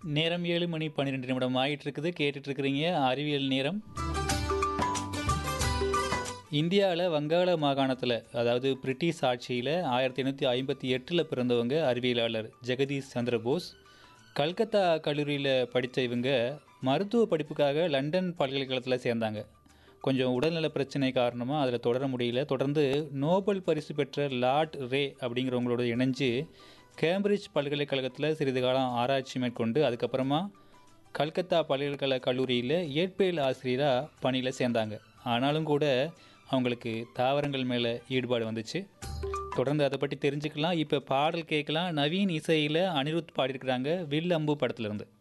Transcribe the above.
நேரம் ஏழு மணி பன்னிரெண்டு நிமிடம் ஆயிட்டு இருக்குது கேட்டுட்டு இருக்கிறீங்க அறிவியல் நேரம் இந்தியாவில் வங்காள மாகாணத்தில் அதாவது பிரிட்டிஷ் ஆட்சியில் ஆயிரத்தி எண்ணூற்றி ஐம்பத்தி எட்டில் பிறந்தவங்க அறிவியலாளர் ஜெகதீஷ் சந்திர போஸ் கல்கத்தா கல்லூரியில் படித்த இவங்க மருத்துவ படிப்புக்காக லண்டன் பல்கலைக்கழகத்தில் சேர்ந்தாங்க கொஞ்சம் உடல்நல பிரச்சனை காரணமாக அதில் தொடர முடியல தொடர்ந்து நோபல் பரிசு பெற்ற லார்ட் ரே அப்படிங்கிறவங்களோட இணைஞ்சு கேம்பிரிட்ஜ் பல்கலைக்கழகத்தில் சிறிது காலம் ஆராய்ச்சி மேற்கொண்டு அதுக்கப்புறமா கல்கத்தா பல்கலைக்கழக கல்லூரியில் இயற்பியல் ஆசிரியராக பணியில் சேர்ந்தாங்க ஆனாலும் கூட அவங்களுக்கு தாவரங்கள் மேலே ஈடுபாடு வந்துச்சு தொடர்ந்து அதை பற்றி தெரிஞ்சுக்கலாம் இப்போ பாடல் கேட்கலாம் நவீன் இசையில் அனிருத் பாடியிருக்கிறாங்க வில் அம்பு படத்துலேருந்து